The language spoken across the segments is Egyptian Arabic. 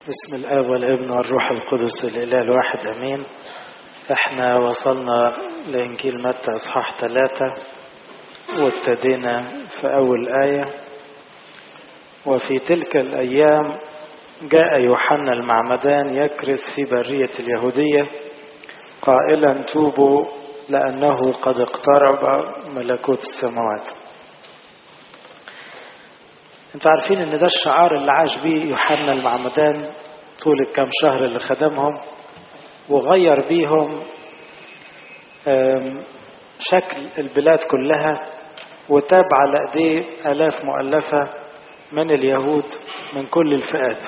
بسم الآب والابن والروح القدس الإله الواحد أمين احنا وصلنا لإنجيل متى إصحاح ثلاثة وابتدينا في أول آية وفي تلك الأيام جاء يوحنا المعمدان يكرز في برية اليهودية قائلا توبوا لأنه قد اقترب ملكوت السماوات انتوا عارفين ان ده الشعار اللي عاش بيه يوحنا المعمدان طول الكام شهر اللي خدمهم وغير بيهم شكل البلاد كلها وتاب على ايديه الاف مؤلفه من اليهود من كل الفئات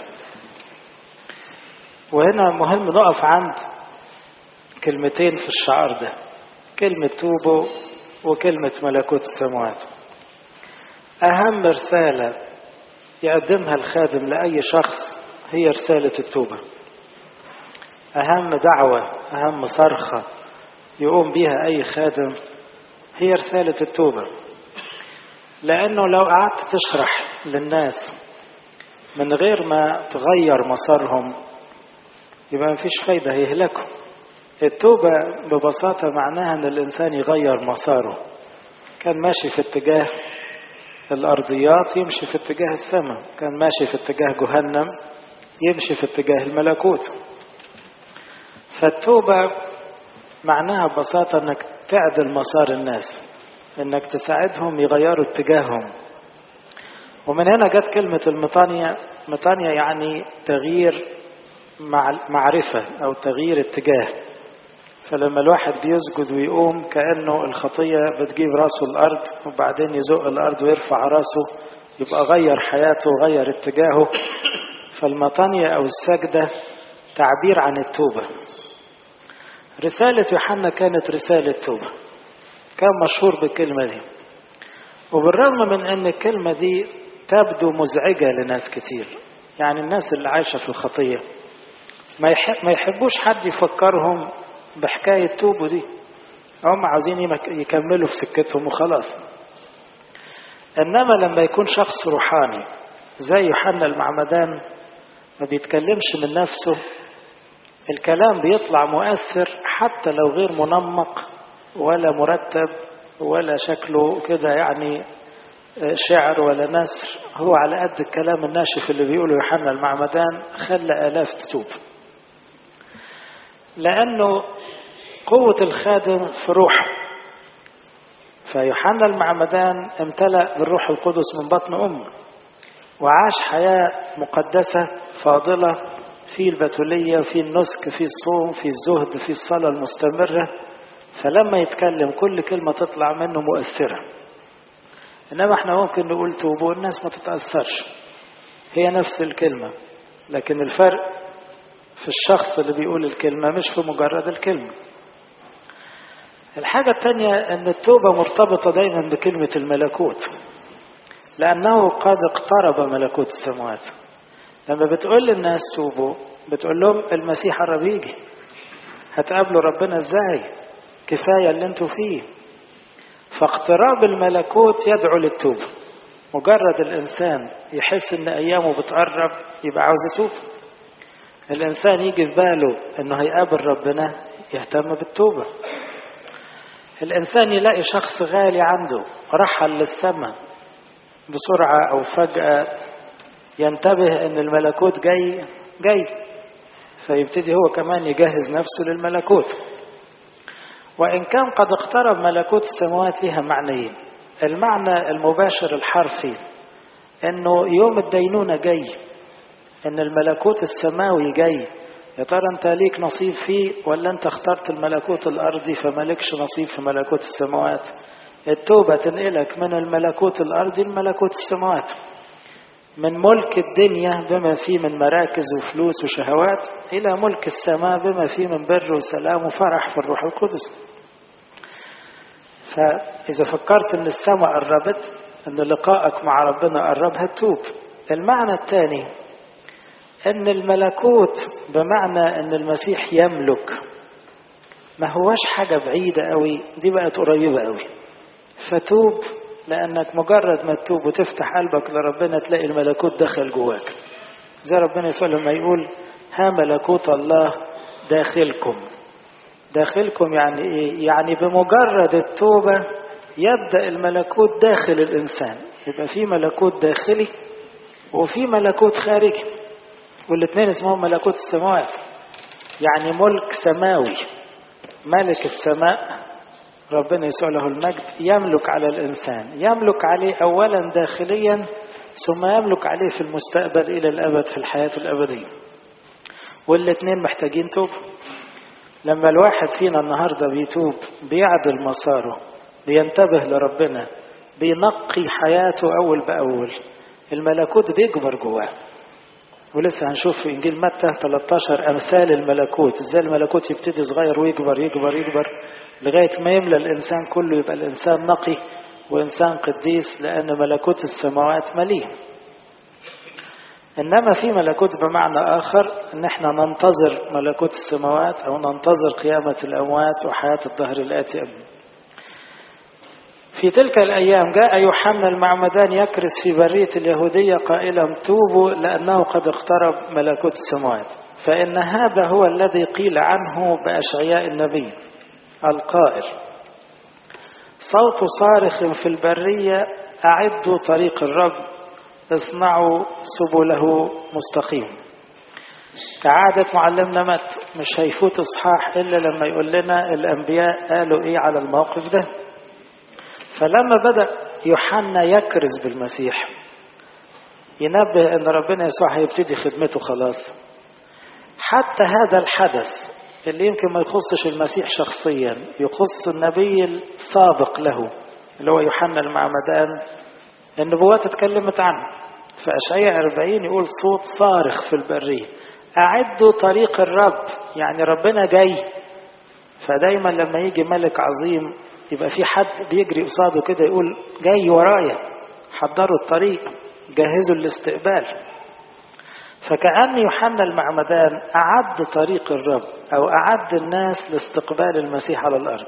وهنا مهم نقف عند كلمتين في الشعار ده كلمة توبوا وكلمة ملكوت السماوات أهم رسالة يقدمها الخادم لأي شخص هي رسالة التوبة أهم دعوة أهم صرخة يقوم بها أي خادم هي رسالة التوبة لأنه لو قعدت تشرح للناس من غير ما تغير مسارهم يبقى مفيش فايدة هيهلكوا التوبة ببساطة معناها أن الإنسان يغير مساره كان ماشي في اتجاه الأرضيات يمشي في اتجاه السماء كان ماشي في اتجاه جهنم يمشي في اتجاه الملكوت فالتوبة معناها ببساطة أنك تعدل مسار الناس أنك تساعدهم يغيروا اتجاههم ومن هنا جت كلمة المطانية مطانية يعني تغيير معرفة أو تغيير اتجاه فلما الواحد بيسجد ويقوم كأنه الخطية بتجيب راسه الأرض وبعدين يزق الأرض ويرفع راسه يبقى غير حياته وغير اتجاهه فالمطانية أو السجدة تعبير عن التوبة رسالة يوحنا كانت رسالة توبة كان مشهور بالكلمة دي وبالرغم من أن الكلمة دي تبدو مزعجة لناس كتير يعني الناس اللي عايشة في الخطية ما يحبوش حد يفكرهم بحكاية توبوا دي هم عاوزين يكملوا في سكتهم وخلاص إنما لما يكون شخص روحاني زي يوحنا المعمدان ما بيتكلمش من نفسه الكلام بيطلع مؤثر حتى لو غير منمق ولا مرتب ولا شكله كده يعني شعر ولا نثر هو على قد الكلام الناشف اللي بيقوله يوحنا المعمدان خلى آلاف تتوب لأنه قوة الخادم في روحه فيوحنا المعمدان امتلأ بالروح القدس من بطن أمه وعاش حياة مقدسة فاضلة في البتولية في النسك في الصوم في الزهد في الصلاة المستمرة فلما يتكلم كل كلمة تطلع منه مؤثرة إنما احنا ممكن نقول توبوا الناس ما تتأثرش هي نفس الكلمة لكن الفرق في الشخص اللي بيقول الكلمة مش في مجرد الكلمة الحاجة الثانية أن التوبة مرتبطة دايما بكلمة الملكوت لأنه قد اقترب ملكوت السماوات لما بتقول للناس توبوا بتقول لهم المسيح قرب يجي هتقابلوا ربنا ازاي كفاية اللي انتوا فيه فاقتراب الملكوت يدعو للتوبة مجرد الإنسان يحس إن أيامه بتقرب يبقى عاوز يتوب الإنسان يجي في باله إنه هيقابل ربنا يهتم بالتوبة الإنسان يلاقي شخص غالي عنده رحل للسماء بسرعة أو فجأة ينتبه إن الملكوت جاي جاي فيبتدي هو كمان يجهز نفسه للملكوت وإن كان قد اقترب ملكوت السماوات لها معنيين المعنى المباشر الحرفي إنه يوم الدينونة جاي إن الملكوت السماوي جاي يا ترى أنت ليك نصيب فيه ولا أنت اخترت الملكوت الأرضي فمالكش نصيب في ملكوت السماوات التوبة تنقلك من الملكوت الأرضي لملكوت السماوات من ملك الدنيا بما فيه من مراكز وفلوس وشهوات إلى ملك السماء بما فيه من بر وسلام وفرح في الروح القدس فإذا فكرت أن السماء قربت أن لقائك مع ربنا قرب هتوب المعنى الثاني أن الملكوت بمعنى أن المسيح يملك ما هواش حاجة بعيدة قوي دي بقت قريبة قوي فتوب لأنك مجرد ما تتوب وتفتح قلبك لربنا تلاقي الملكوت دخل جواك زي ربنا يسوع لما يقول ها ملكوت الله داخلكم داخلكم يعني ايه يعني بمجرد التوبة يبدأ الملكوت داخل الإنسان يبقى في ملكوت داخلي وفي ملكوت خارجي والاثنين اسمهم ملكوت السماوات يعني ملك سماوي ملك السماء ربنا يسوع له المجد يملك على الإنسان يملك عليه أولا داخليا ثم يملك عليه في المستقبل إلى الأبد في الحياة الأبدية والاثنين محتاجين توب لما الواحد فينا النهاردة بيتوب بيعدل مساره بينتبه لربنا بينقي حياته أول بأول الملكوت بيكبر جواه ولسه هنشوف في إنجيل متى 13 أمثال الملكوت إزاي الملكوت يبتدي صغير ويكبر يكبر يكبر لغاية ما يملى الإنسان كله يبقى الإنسان نقي وإنسان قديس لأن ملكوت السماوات مليء إنما في ملكوت بمعنى آخر إن احنا ننتظر ملكوت السماوات أو ننتظر قيامة الأموات وحياة الظهر الآتي في تلك الأيام جاء يوحنا المعمدان يكرس في برية اليهودية قائلا توبوا لأنه قد اقترب ملكوت السماوات فإن هذا هو الذي قيل عنه بأشعياء النبي القائل صوت صارخ في البرية أعدوا طريق الرب اصنعوا سبله مستقيم كعادة معلمنا مت مش هيفوت اصحاح إلا لما يقول لنا الأنبياء قالوا إيه على الموقف ده فلما بدأ يوحنا يكرز بالمسيح ينبه أن ربنا يسوع هيبتدي خدمته خلاص حتى هذا الحدث اللي يمكن ما يخصش المسيح شخصيا يخص النبي السابق له اللي هو يوحنا المعمدان النبوات اتكلمت عنه فأشعياء 40 يقول صوت صارخ في البرية أعدوا طريق الرب يعني ربنا جاي فدايما لما يجي ملك عظيم يبقى في حد بيجري قصاده كده يقول جاي ورايا حضروا الطريق جهزوا الاستقبال فكأن يوحنا المعمدان أعد طريق الرب أو أعد الناس لاستقبال المسيح على الأرض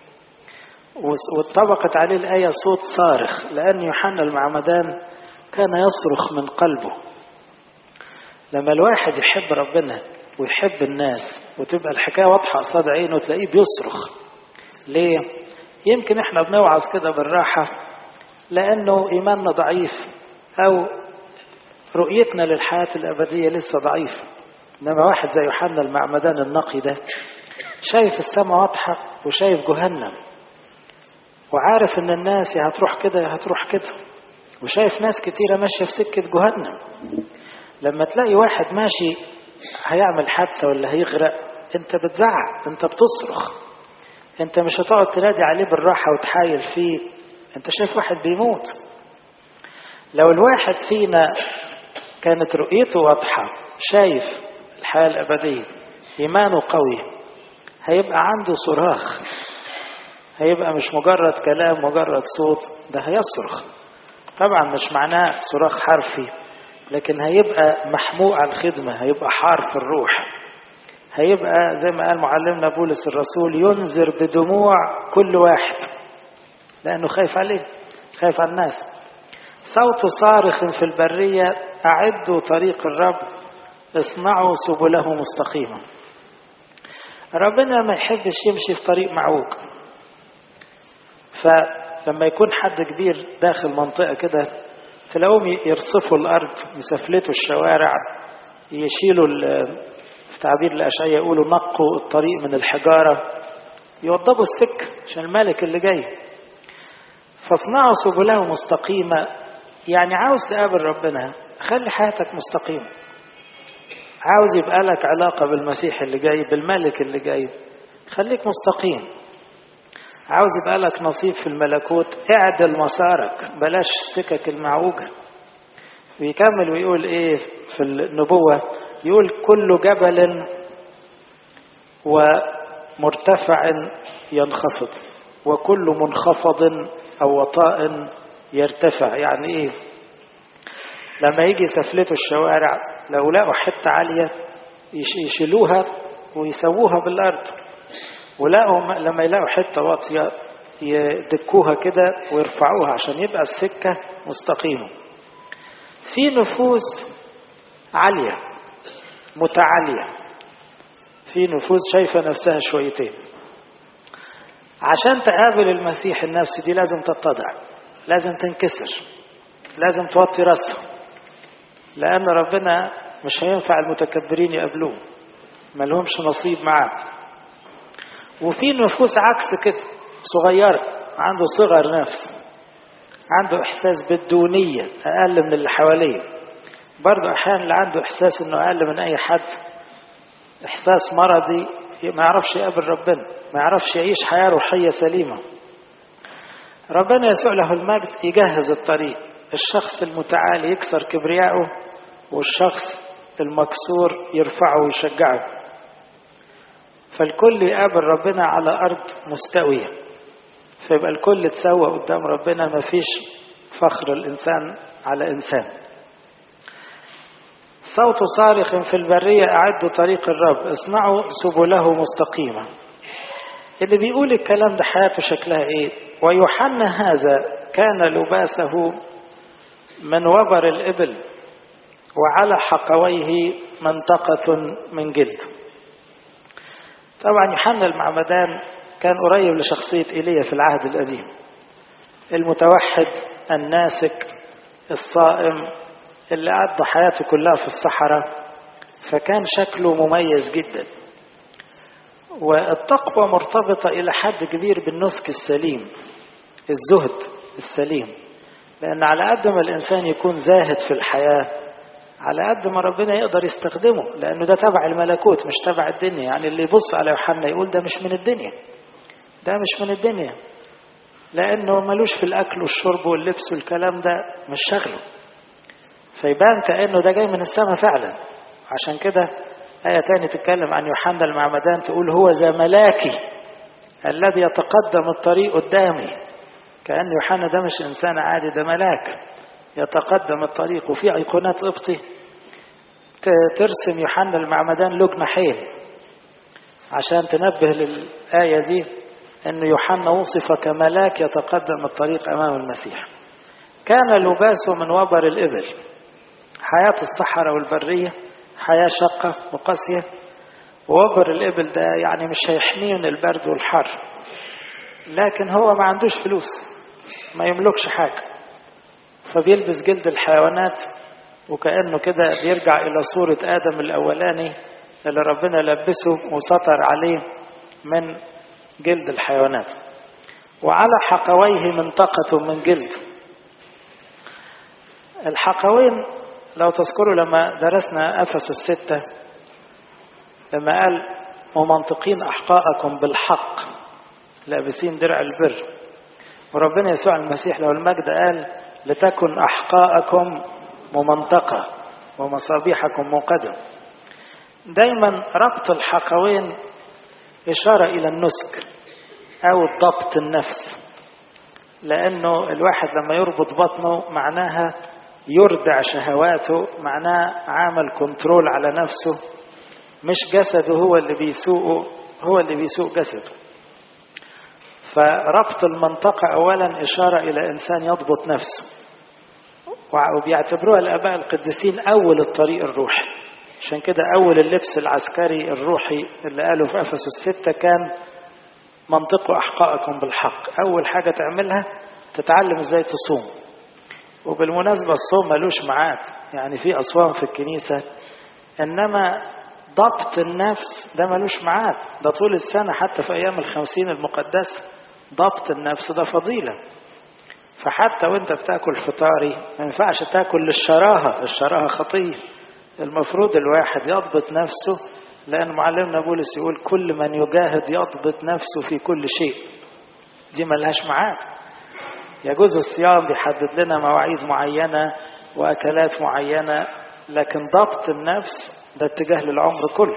واتطبقت عليه الآية صوت صارخ لأن يوحنا المعمدان كان يصرخ من قلبه لما الواحد يحب ربنا ويحب الناس وتبقى الحكاية واضحة قصاد عينه تلاقيه بيصرخ ليه؟ يمكن احنا بنوعظ كده بالراحة لأنه إيماننا ضعيف أو رؤيتنا للحياة الأبدية لسه ضعيفة إنما واحد زي يوحنا المعمدان النقي ده شايف السماء واضحة وشايف جهنم وعارف إن الناس يا هتروح كده يا هتروح كده وشايف ناس كتيرة ماشية في سكة جهنم لما تلاقي واحد ماشي هيعمل حادثة ولا هيغرق انت بتزعق انت بتصرخ انت مش هتقعد تنادي عليه بالراحة وتحايل فيه انت شايف واحد بيموت لو الواحد فينا كانت رؤيته واضحة شايف الحياة الأبدية إيمانه قوي هيبقى عنده صراخ هيبقى مش مجرد كلام مجرد صوت ده هيصرخ طبعا مش معناه صراخ حرفي لكن هيبقى محموق على الخدمة هيبقى حار في الروح هيبقى زي ما قال معلمنا بولس الرسول ينذر بدموع كل واحد لأنه خايف عليه خايف على الناس صوت صارخ في البرية أعدوا طريق الرب اصنعوا سبله مستقيمة ربنا ما يحبش يمشي في طريق معوج فلما يكون حد كبير داخل منطقة كده تلاقوهم يرصفوا الأرض يسفلتوا الشوارع يشيلوا في تعبير الأشعية يقولوا نقوا الطريق من الحجارة يوضبوا السك عشان الملك اللي جاي فاصنعوا سبله مستقيمة يعني عاوز تقابل ربنا خلي حياتك مستقيمة عاوز يبقى لك علاقة بالمسيح اللي جاي بالملك اللي جاي خليك مستقيم عاوز يبقى لك نصيب في الملكوت اعدل مسارك بلاش السكك المعوجة ويكمل ويقول ايه في النبوة يقول كل جبل ومرتفع ينخفض وكل منخفض أو وطاء يرتفع يعني إيه لما يجي سفلته الشوارع لو لقوا حتة عالية يشيلوها ويسووها بالأرض ولقوا لما يلاقوا حتة واطية يدكوها كده ويرفعوها عشان يبقى السكة مستقيمة في نفوس عالية متعالية في نفوس شايفة نفسها شويتين عشان تقابل المسيح النفس دي لازم تتضع لازم تنكسر لازم توطي راسها لأن ربنا مش هينفع المتكبرين يقابلوه ملهمش نصيب معاه وفي نفوس عكس كده صغيرة عنده صغر نفس عنده إحساس بالدونية أقل من اللي حواليه برضه أحيانا اللي عنده إحساس إنه أقل من أي حد إحساس مرضي ما يعرفش يقابل ربنا ما يعرفش يعيش حياة روحية سليمة ربنا يسوع له المجد يجهز الطريق الشخص المتعالي يكسر كبرياءه والشخص المكسور يرفعه ويشجعه فالكل يقابل ربنا على أرض مستوية فيبقى الكل تسوى قدام ربنا ما فيش فخر الإنسان على إنسان صوت صارخ في البرية أعدوا طريق الرب اصنعوا سبله مستقيمة اللي بيقول الكلام ده حياته شكلها ايه ويوحنا هذا كان لباسه من وبر الإبل وعلى حقويه منطقة من جلد طبعا يوحنا المعمدان كان قريب لشخصية إيليا في العهد القديم المتوحد الناسك الصائم اللي قضى حياته كلها في الصحراء فكان شكله مميز جدا والتقوى مرتبطة إلى حد كبير بالنسك السليم الزهد السليم لأن على قد ما الإنسان يكون زاهد في الحياة على قد ما ربنا يقدر يستخدمه لأنه ده تبع الملكوت مش تبع الدنيا يعني اللي يبص على يوحنا يقول ده مش من الدنيا ده مش من الدنيا لأنه ملوش في الأكل والشرب واللبس والكلام ده مش شغله فيبان كأنه ده جاي من السماء فعلا عشان كده آية تاني تتكلم عن يوحنا المعمدان تقول هو ذا ملاكي الذي يتقدم الطريق قدامي كأن يوحنا ده مش إنسان عادي ده ملاك يتقدم الطريق وفي أيقونات قبطي ترسم يوحنا المعمدان له جناحين عشان تنبه للآية دي أن يوحنا وصف كملاك يتقدم الطريق أمام المسيح كان لباسه من وبر الإبل حياة الصحراء والبرية حياة شقة وقاسية ووبر الإبل ده يعني مش هيحميه من البرد والحر لكن هو ما عندوش فلوس ما يملكش حاجة فبيلبس جلد الحيوانات وكأنه كده بيرجع إلى صورة آدم الأولاني اللي ربنا لبسه وسطر عليه من جلد الحيوانات وعلى حقويه منطقة من جلد الحقوين لو تذكروا لما درسنا أفس الستة لما قال ومنطقين أحقاءكم بالحق لابسين درع البر وربنا يسوع المسيح له المجد قال لتكن أحقاءكم ممنطقة ومصابيحكم موقدة دايما ربط الحقوين إشارة إلى النسك أو ضبط النفس لأنه الواحد لما يربط بطنه معناها يردع شهواته معناه عامل كنترول على نفسه مش جسده هو اللي بيسوقه هو اللي بيسوق جسده فربط المنطقة أولا إشارة إلى إنسان يضبط نفسه وبيعتبروها الآباء القديسين أول الطريق الروحي عشان كده أول اللبس العسكري الروحي اللي قاله في أفسس الستة كان منطقوا أحقاءكم بالحق أول حاجة تعملها تتعلم إزاي تصوم وبالمناسبة الصوم ملوش ميعاد يعني في أصوام في الكنيسة إنما ضبط النفس ده ملوش ميعاد ده طول السنة حتى في أيام الخمسين المقدسة ضبط النفس ده فضيلة فحتى وانت بتاكل فطاري ما ينفعش تاكل للشراهة الشراهة خطية المفروض الواحد يضبط نفسه لأن معلمنا بولس يقول كل من يجاهد يضبط نفسه في كل شيء دي ملهاش ميعاد يجوز الصيام بيحدد لنا مواعيد معينة وأكلات معينة لكن ضبط النفس ده اتجاه للعمر كله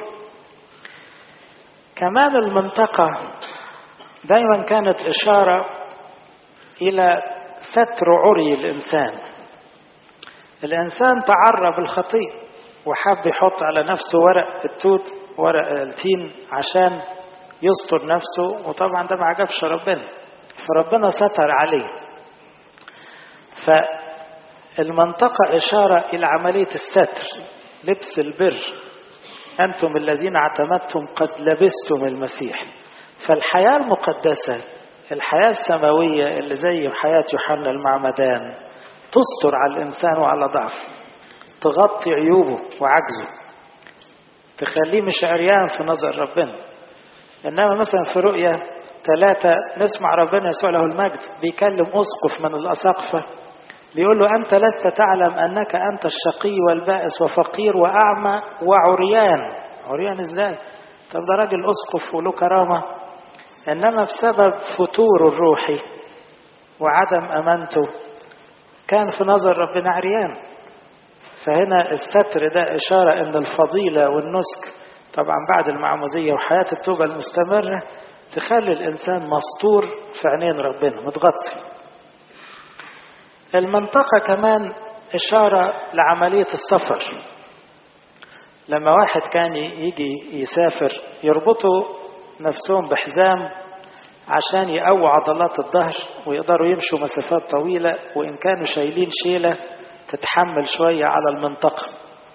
كمان المنطقة دايما كانت إشارة إلى ستر عري الإنسان الإنسان تعرى بالخطيئة وحب يحط على نفسه ورق التوت ورق التين عشان يستر نفسه وطبعا ده ما عجبش ربنا فربنا ستر عليه فالمنطقة إشارة إلى عملية الستر لبس البر أنتم الذين اعتمدتم قد لبستم المسيح فالحياة المقدسة الحياة السماوية اللي زي حياة يوحنا المعمدان تستر على الإنسان وعلى ضعفه تغطي عيوبه وعجزه تخليه مش عريان في نظر ربنا إنما مثلا في رؤية ثلاثة نسمع ربنا يسوع له المجد بيكلم أسقف من الأساقفة بيقول له أنت لست تعلم أنك أنت الشقي والبائس وفقير وأعمى وعريان عريان إزاي؟ طب ده راجل أسقف وله كرامة إنما بسبب فتور الروحي وعدم أمانته كان في نظر ربنا عريان فهنا الستر ده إشارة أن الفضيلة والنسك طبعا بعد المعمودية وحياة التوبة المستمرة تخلي الإنسان مستور في عينين ربنا متغطي المنطقة كمان إشارة لعملية السفر لما واحد كان يجي يسافر يربطوا نفسهم بحزام عشان يقووا عضلات الظهر ويقدروا يمشوا مسافات طويلة وإن كانوا شايلين شيلة تتحمل شوية على المنطقة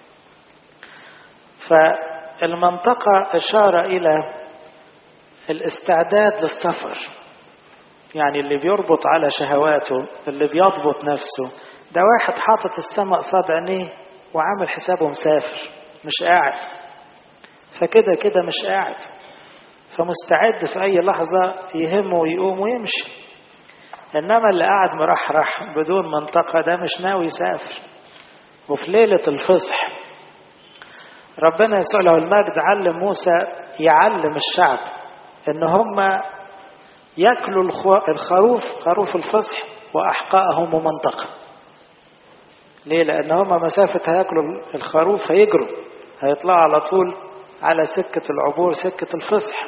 فالمنطقة إشارة إلى الاستعداد للسفر يعني اللي بيربط على شهواته اللي بيضبط نفسه ده واحد حاطط السماء قصاد عينيه وعامل حسابه مسافر مش قاعد فكده كده مش قاعد فمستعد في أي لحظة يهمه ويقوم ويمشي إنما اللي قاعد مرحرح بدون منطقة ده مش ناوي يسافر وفي ليلة الفصح ربنا يسوع له المجد علم موسى يعلم الشعب إن هم ياكلوا الخروف خروف الفصح وأحقائهم منطقة ليه؟ لأن هم مسافة هياكلوا الخروف هيجروا هيطلعوا على طول على سكة العبور سكة الفصح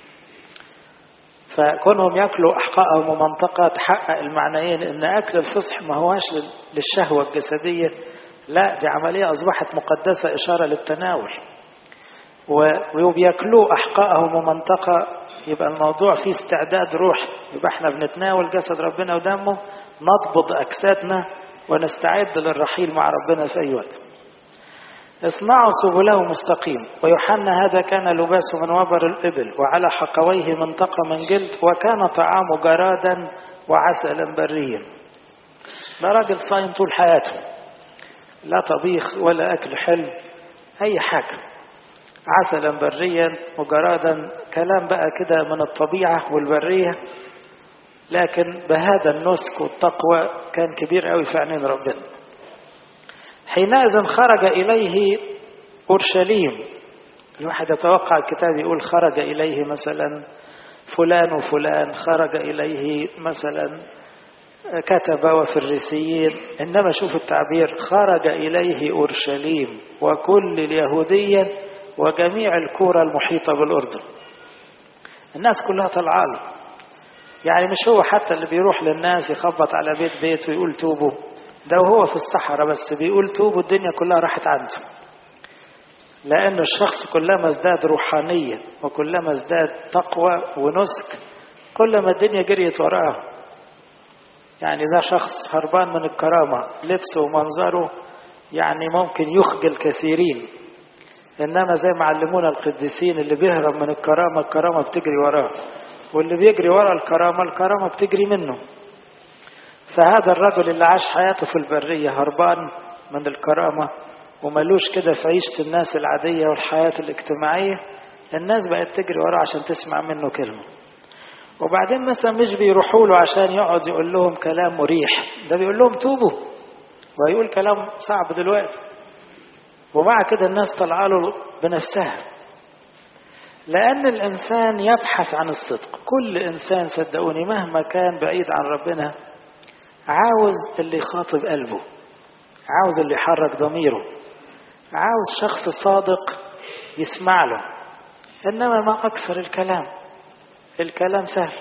فكونهم ياكلوا أحقائهم ومنطقة تحقق المعنيين إن أكل الفصح ما هواش للشهوة الجسدية لا دي عملية أصبحت مقدسة إشارة للتناول وبياكلوا أحقائهم ومنطقة يبقى الموضوع فيه استعداد روحي يبقى احنا بنتناول جسد ربنا ودمه نضبط أجسادنا ونستعد للرحيل مع ربنا في أي وقت اصنعوا سبله مستقيم ويوحنا هذا كان لباسه من وبر الإبل وعلى حقويه منطقة من جلد وكان طعامه جرادا وعسلا بريا ده راجل صايم طول حياته لا طبيخ ولا أكل حلو أي حاجة عسلا بريا وجرادا كلام بقى كده من الطبيعة والبرية لكن بهذا النسك والتقوى كان كبير قوي في عينين ربنا حينئذ خرج إليه أورشليم الواحد يتوقع الكتاب يقول خرج إليه مثلا فلان وفلان خرج إليه مثلا كتب وفريسيين إنما شوف التعبير خرج إليه أورشليم وكل اليهودية وجميع الكورة المحيطة بالأردن الناس كلها طلعا له يعني مش هو حتى اللي بيروح للناس يخبط على بيت بيت ويقول توبوا ده وهو في الصحراء بس بيقول توبوا الدنيا كلها راحت عنده لأن الشخص كلما ازداد روحانية وكلما ازداد تقوى ونسك كلما الدنيا جريت وراه يعني ده شخص هربان من الكرامة لبسه ومنظره يعني ممكن يخجل كثيرين إنما زي ما علمونا القديسين اللي بيهرب من الكرامة الكرامة بتجري وراه واللي بيجري ورا الكرامة الكرامة بتجري منه فهذا الرجل اللي عاش حياته في البرية هربان من الكرامة وملوش كده في عيشة الناس العادية والحياة الاجتماعية الناس بقت تجري وراه عشان تسمع منه كلمة وبعدين مثلا مش بيروحوا له عشان يقعد يقول لهم كلام مريح ده بيقول لهم توبوا ويقول كلام صعب دلوقتي ومع كده الناس طلع له بنفسها لأن الإنسان يبحث عن الصدق كل إنسان صدقوني مهما كان بعيد عن ربنا عاوز اللي يخاطب قلبه عاوز اللي يحرك ضميره عاوز شخص صادق يسمع له إنما ما أكثر الكلام الكلام سهل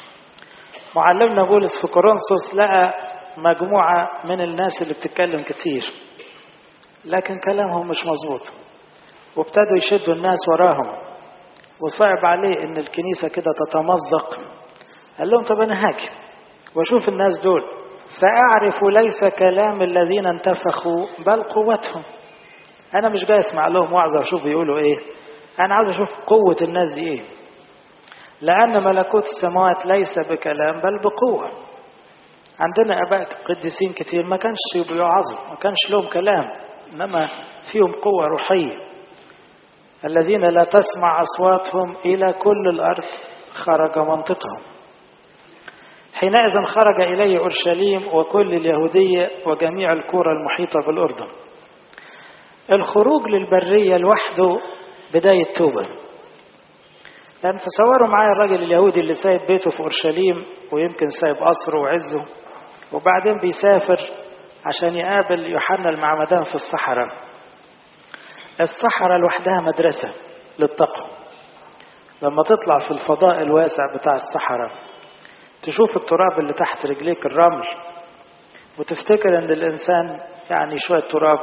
معلمنا بولس في كورنثوس لقى مجموعة من الناس اللي بتتكلم كتير لكن كلامهم مش مظبوط وابتدوا يشدوا الناس وراهم وصعب عليه ان الكنيسة كده تتمزق قال لهم طب انا هاجي واشوف الناس دول سأعرف ليس كلام الذين انتفخوا بل قوتهم أنا مش جاي أسمع لهم وعظة وأشوف بيقولوا إيه أنا عاوز أشوف قوة الناس دي إيه لأن ملكوت السماوات ليس بكلام بل بقوة عندنا آباء قديسين كتير ما كانش بيوعظوا ما كانش لهم كلام إنما فيهم قوة روحية الذين لا تسمع أصواتهم إلى كل الأرض خرج منطقهم حينئذ خرج إليه أورشليم وكل اليهودية وجميع الكرة المحيطة بالأردن الخروج للبرية لوحده بداية توبة لأن تصوروا معايا الراجل اليهودي اللي سايب بيته في أورشليم ويمكن سايب قصره وعزه وبعدين بيسافر عشان يقابل يوحنا المعمدان في الصحراء الصحراء لوحدها مدرسة للتقوى لما تطلع في الفضاء الواسع بتاع الصحراء تشوف التراب اللي تحت رجليك الرمل وتفتكر ان الانسان يعني شوية تراب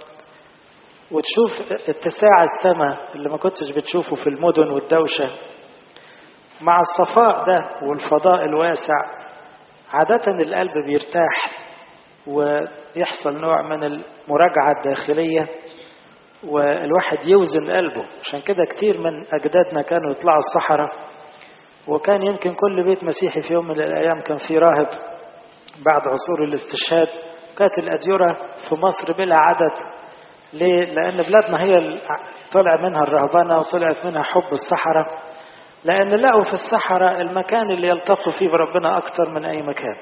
وتشوف اتساع السماء اللي ما كنتش بتشوفه في المدن والدوشة مع الصفاء ده والفضاء الواسع عادة القلب بيرتاح ويحصل نوع من المراجعة الداخلية والواحد يوزن قلبه عشان كده كتير من أجدادنا كانوا يطلعوا الصحراء وكان يمكن كل بيت مسيحي في يوم من الأيام كان فيه راهب بعد عصور الاستشهاد كانت الأديرة في مصر بلا عدد ليه؟ لأن بلادنا هي طلع منها الرهبنة وطلعت منها حب الصحراء لأن لقوا في الصحراء المكان اللي يلتقوا فيه بربنا أكتر من أي مكان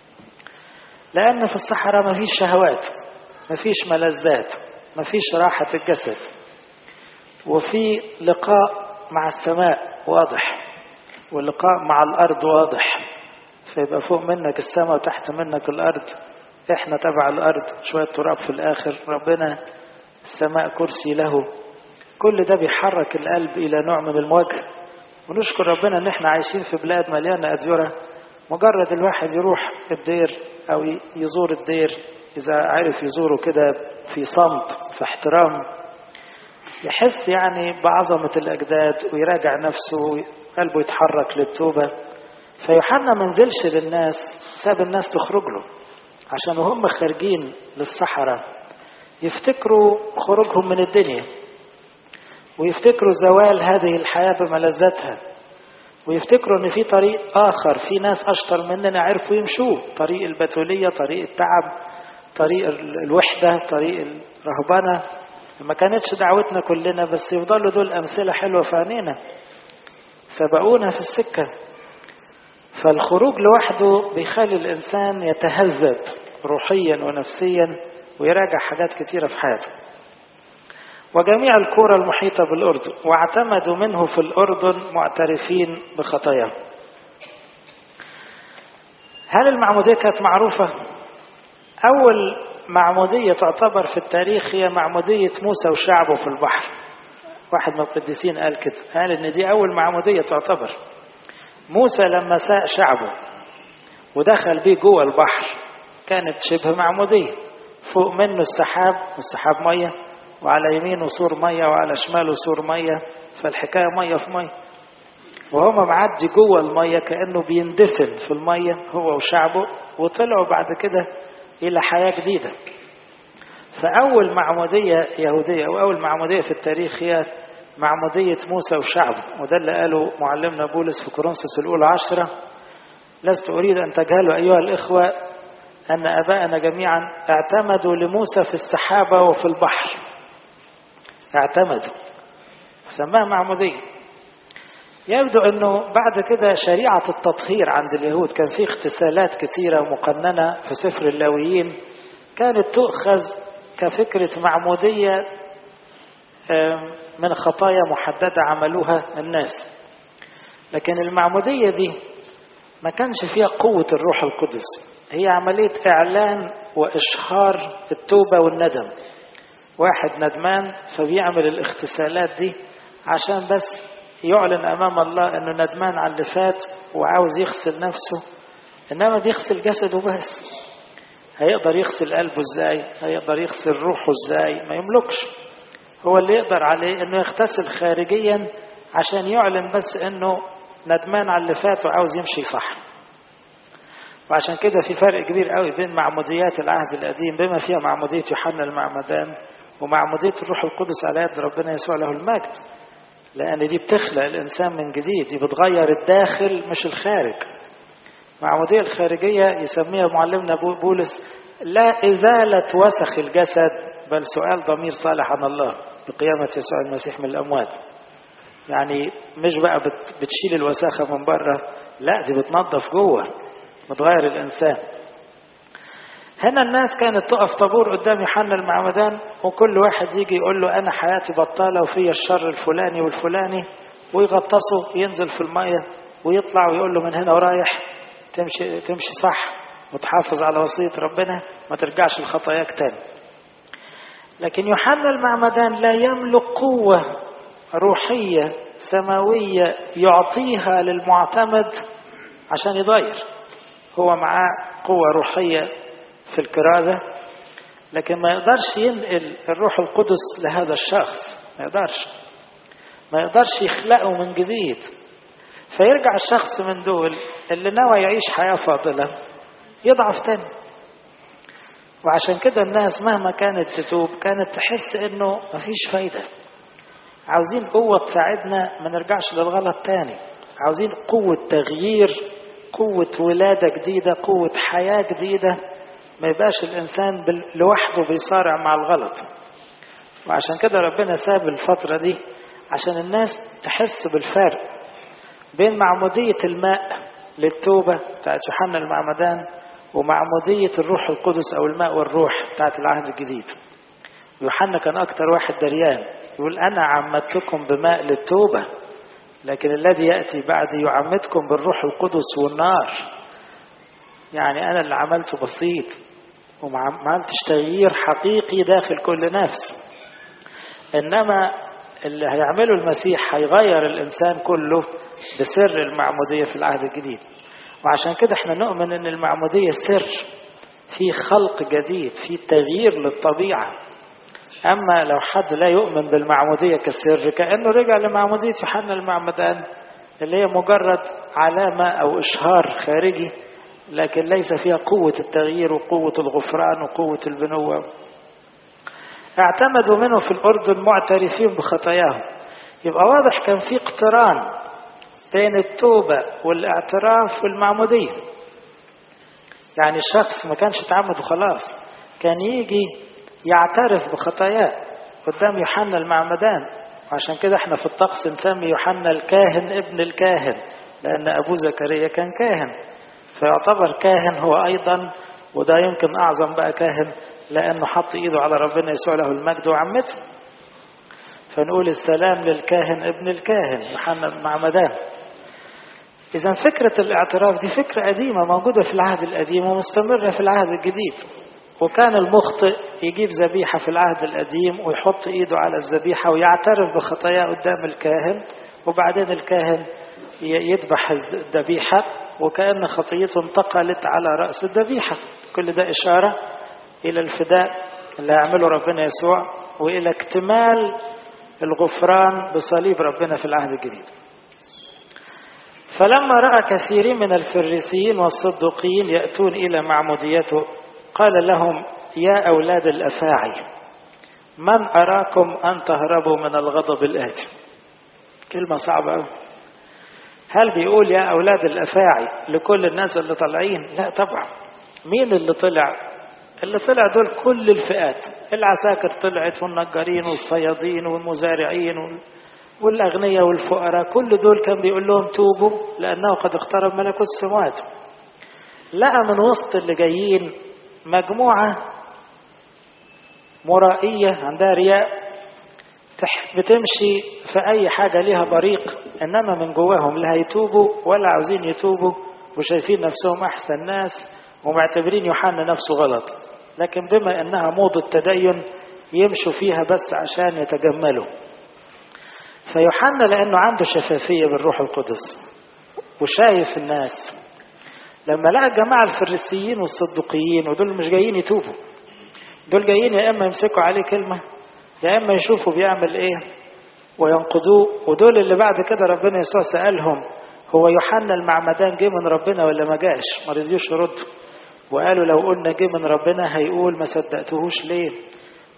لأن في الصحراء ما فيش شهوات ما فيش ملذات ما فيش راحة الجسد وفي لقاء مع السماء واضح واللقاء مع الأرض واضح فيبقى فوق منك السماء وتحت منك الأرض احنا تبع الأرض شوية تراب في الآخر ربنا السماء كرسي له كل ده بيحرك القلب إلى نوع من المواجهة ونشكر ربنا ان احنا عايشين في بلاد مليانة أديرة مجرد الواحد يروح الدير أو يزور الدير إذا عرف يزوره كده في صمت في احترام يحس يعني بعظمة الأجداد ويراجع نفسه قلبه يتحرك للتوبة فيوحنا ما نزلش للناس ساب الناس تخرج له عشان وهم خارجين للصحراء يفتكروا خروجهم من الدنيا ويفتكروا زوال هذه الحياة بملذاتها ويفتكروا ان في طريق اخر في ناس اشطر مننا عرفوا يمشوه طريق البتولية طريق التعب طريق الوحدة طريق الرهبنة ما كانتش دعوتنا كلنا بس يفضلوا دول امثلة حلوة في عينينا سبقونا في السكة فالخروج لوحده بيخلي الانسان يتهذب روحيا ونفسيا ويراجع حاجات كتيرة في حياته وجميع الكرة المحيطة بالأردن واعتمدوا منه في الأردن معترفين بخطاياهم هل المعمودية كانت معروفة؟ أول معمودية تعتبر في التاريخ هي معمودية موسى وشعبه في البحر واحد من القديسين قال كده قال إن دي أول معمودية تعتبر موسى لما ساق شعبه ودخل بيه جوه البحر كانت شبه معمودية فوق منه السحاب والسحاب ميه وعلى يمينه سور ميه وعلى شماله سور ميه فالحكايه ميه في ميه وهو معدي جوه الميه كانه بيندفن في الميه هو وشعبه وطلعوا بعد كده الى حياه جديده فاول معموديه يهوديه او اول معموديه في التاريخ هي معموديه موسى وشعبه وده اللي قاله معلمنا بولس في كورنثوس الاولى عشرة لست اريد ان تجهلوا ايها الاخوه ان اباءنا جميعا اعتمدوا لموسى في السحابه وفي البحر اعتمدوا سماها معمودية يبدو أنه بعد كده شريعة التطهير عند اليهود كان في اغتسالات كثيرة مقننة في سفر اللاويين كانت تؤخذ كفكرة معمودية من خطايا محددة عملوها الناس لكن المعمودية دي ما كانش فيها قوة الروح القدس هي عملية إعلان وإشهار التوبة والندم واحد ندمان فبيعمل الاغتسالات دي عشان بس يعلن امام الله انه ندمان على اللي فات وعاوز يغسل نفسه انما بيغسل جسده بس هيقدر يغسل قلبه ازاي هيقدر يغسل روحه ازاي ما يملكش هو اللي يقدر عليه انه يغتسل خارجيا عشان يعلن بس انه ندمان على اللي فات وعاوز يمشي صح وعشان كده في فرق كبير قوي بين معموديات العهد القديم بما فيها معمودية يوحنا المعمدان ومعمودية الروح القدس على يد ربنا يسوع له المجد لأن دي بتخلق الإنسان من جديد دي بتغير الداخل مش الخارج معمودية الخارجية يسميها معلمنا بولس لا إزالة وسخ الجسد بل سؤال ضمير صالح عن الله بقيامة يسوع المسيح من الأموات يعني مش بقى بتشيل الوساخة من بره لا دي بتنظف جوه بتغير الإنسان هنا الناس كانت تقف طابور قدام يوحنا المعمدان وكل واحد يجي يقول له أنا حياتي بطالة وفي الشر الفلاني والفلاني ويغطسه ينزل في المية ويطلع ويقول له من هنا ورايح تمشي تمشي صح وتحافظ على وصية ربنا ما ترجعش لخطاياك تاني لكن يوحنا المعمدان لا يملك قوة روحية سماوية يعطيها للمعتمد عشان يضير هو معاه قوة روحية في الكرازة لكن ما يقدرش ينقل الروح القدس لهذا الشخص ما يقدرش ما يقدرش يخلقه من جديد فيرجع الشخص من دول اللي نوى يعيش حياة فاضلة يضعف تاني وعشان كده الناس مهما كانت تتوب كانت تحس انه مفيش فايدة عاوزين قوة تساعدنا ما نرجعش للغلط تاني عاوزين قوة تغيير قوة ولادة جديدة قوة حياة جديدة ما يبقاش الإنسان لوحده بيصارع مع الغلط وعشان كده ربنا ساب الفترة دي عشان الناس تحس بالفرق بين معمودية الماء للتوبة بتاعت يوحنا المعمدان ومعمودية الروح القدس أو الماء والروح بتاعت العهد الجديد يوحنا كان أكتر واحد دريان يقول أنا عمدتكم بماء للتوبة لكن الذي يأتي بعدي يعمدكم بالروح القدس والنار يعني أنا اللي عملته بسيط وما عملتش تغيير حقيقي داخل كل نفس إنما اللي هيعمله المسيح هيغير الإنسان كله بسر المعمودية في العهد الجديد وعشان كده احنا نؤمن ان المعمودية سر في خلق جديد في تغيير للطبيعة أما لو حد لا يؤمن بالمعمودية كسر كأنه رجع لمعمودية يوحنا المعمدان اللي هي مجرد علامة أو إشهار خارجي لكن ليس فيها قوة التغيير وقوة الغفران وقوة البنوة اعتمدوا منه في الأردن معترفين بخطاياهم يبقى واضح كان في اقتران بين التوبة والاعتراف والمعمودية يعني الشخص ما كانش يتعمد وخلاص كان يجي يعترف بخطاياه قدام يوحنا المعمدان عشان كده احنا في الطقس نسمي يوحنا الكاهن ابن الكاهن لأن أبو زكريا كان كاهن فيعتبر كاهن هو أيضا وده يمكن أعظم بقى كاهن لأنه حط إيده على ربنا يسوع له المجد وعمته فنقول السلام للكاهن ابن الكاهن يوحنا المعمدان إذا فكرة الاعتراف دي فكرة قديمة موجودة في العهد القديم ومستمرة في العهد الجديد وكان المخطئ يجيب ذبيحة في العهد القديم ويحط إيده على الذبيحة ويعترف بخطاياه قدام الكاهن وبعدين الكاهن يذبح الذبيحة وكأن خطيته انتقلت على رأس الذبيحة كل ده إشارة إلى الفداء اللي هيعمله ربنا يسوع وإلى اكتمال الغفران بصليب ربنا في العهد الجديد فلما رأى كثيرين من الفريسيين والصدقيين يأتون إلى معموديته قال لهم يا أولاد الأفاعي من أراكم أن تهربوا من الغضب الآتي كلمة صعبة أوي هل بيقول يا أولاد الأفاعي لكل الناس اللي طالعين لا طبعا مين اللي طلع اللي طلع دول كل الفئات العساكر طلعت والنجارين والصيادين والمزارعين والأغنياء والفقراء كل دول كان بيقول لهم توبوا لأنه قد اقترب ملكوت السماوات لقى من وسط اللي جايين مجموعة مرائية عندها رياء بتمشي في أي حاجة ليها بريق إنما من جواهم لا هيتوبوا ولا عاوزين يتوبوا وشايفين نفسهم أحسن ناس ومعتبرين يوحنا نفسه غلط لكن بما إنها موضة تدين يمشوا فيها بس عشان يتجملوا فيوحنا لأنه عنده شفافية بالروح القدس وشايف الناس لما لقى الجماعة الفريسيين والصدقيين ودول مش جايين يتوبوا دول جايين يا إما يمسكوا عليه كلمة يا إما يشوفوا بيعمل إيه وينقضوه ودول اللي بعد كده ربنا يسوع سألهم هو يوحنا المعمدان جه من ربنا ولا ما جاش ما رضيوش يردوا وقالوا لو قلنا جه من ربنا هيقول ما صدقتهوش ليه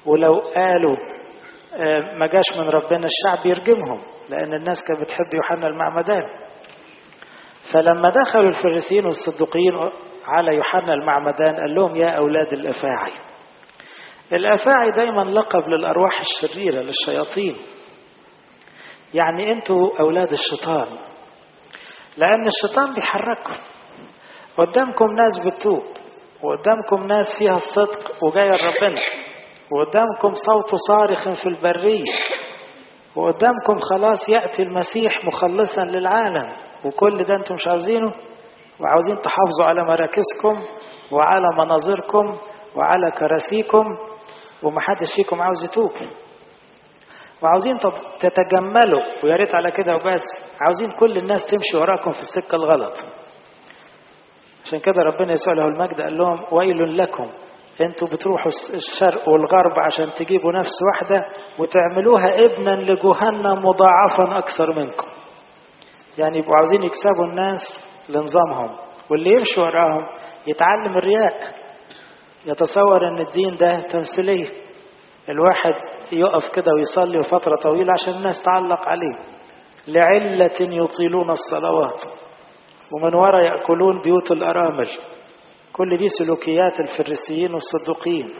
ولو قالوا ما جاش من ربنا الشعب يرجمهم لأن الناس كانت بتحب يوحنا المعمدان فلما دخلوا الفريسيين والصدقيين على يوحنا المعمدان قال لهم يا أولاد الأفاعي الأفاعي دايما لقب للأرواح الشريرة للشياطين يعني أنتوا أولاد الشيطان لأن الشيطان بيحرككم قدامكم ناس بتوب وقدامكم ناس فيها الصدق وجاية ربنا وقدامكم صوت صارخ في البرية وقدامكم خلاص يأتي المسيح مخلصا للعالم وكل ده انتم مش عاوزينه وعاوزين تحافظوا على مراكزكم وعلى مناظركم وعلى كراسيكم ومحدش فيكم عاوز يتوب وعاوزين طب تتجملوا ويا ريت على كده وبس عاوزين كل الناس تمشي وراكم في السكه الغلط عشان كده ربنا يسوع له المجد قال لهم ويل لكم انتوا بتروحوا الشرق والغرب عشان تجيبوا نفس واحدة وتعملوها ابنا لجهنم مضاعفا أكثر منكم يعني يبقوا عاوزين يكسبوا الناس لنظامهم واللي يمشي وراهم يتعلم الرياء يتصور ان الدين ده تمثيلية الواحد يقف كده ويصلي فترة طويلة عشان الناس تعلق عليه لعلة يطيلون الصلوات ومن وراء يأكلون بيوت الأرامل كل دي سلوكيات الفريسيين والصدوقيين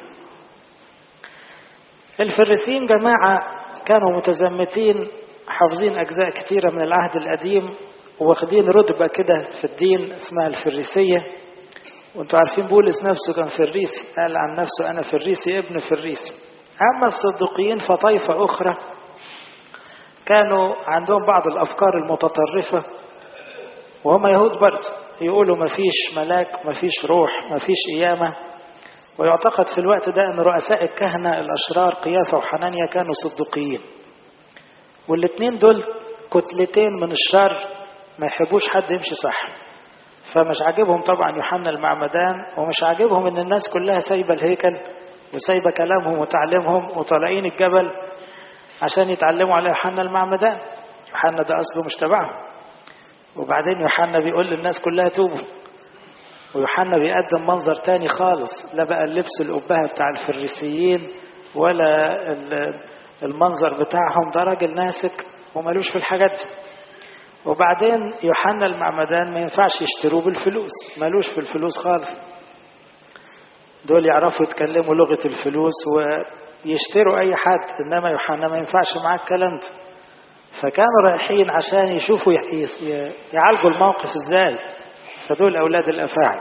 الفريسيين جماعة كانوا متزمتين حافظين أجزاء كتيرة من العهد القديم واخدين رتبة كده في الدين اسمها الفريسية وانتوا عارفين بولس نفسه كان فريسي قال عن نفسه أنا فريسي ابن فريسي أما الصدوقيين فطائفة أخرى كانوا عندهم بعض الأفكار المتطرفة وهم يهود برضه يقولوا ما فيش ملاك ما فيش روح ما فيش قيامة ويعتقد في الوقت ده أن رؤساء الكهنة الأشرار قيافة وحنانيا كانوا صدقيين والاثنين دول كتلتين من الشر ما يحبوش حد يمشي صح فمش عاجبهم طبعا يوحنا المعمدان ومش عاجبهم ان الناس كلها سايبه الهيكل وسايبه كلامهم وتعليمهم وطالعين الجبل عشان يتعلموا على يوحنا المعمدان يوحنا ده اصله مش تبعهم وبعدين يوحنا بيقول للناس كلها توبوا ويوحنا بيقدم منظر تاني خالص لا بقى اللبس الأبهة بتاع الفريسيين ولا المنظر بتاعهم ده راجل ناسك ومالوش في الحاجات دي وبعدين يوحنا المعمدان ما ينفعش يشتروه بالفلوس مالوش في الفلوس خالص دول يعرفوا يتكلموا لغة الفلوس ويشتروا أي حد إنما يوحنا ما ينفعش معاه الكلام ده فكانوا رايحين عشان يشوفوا يعالجوا الموقف ازاي فدول أولاد الأفاعي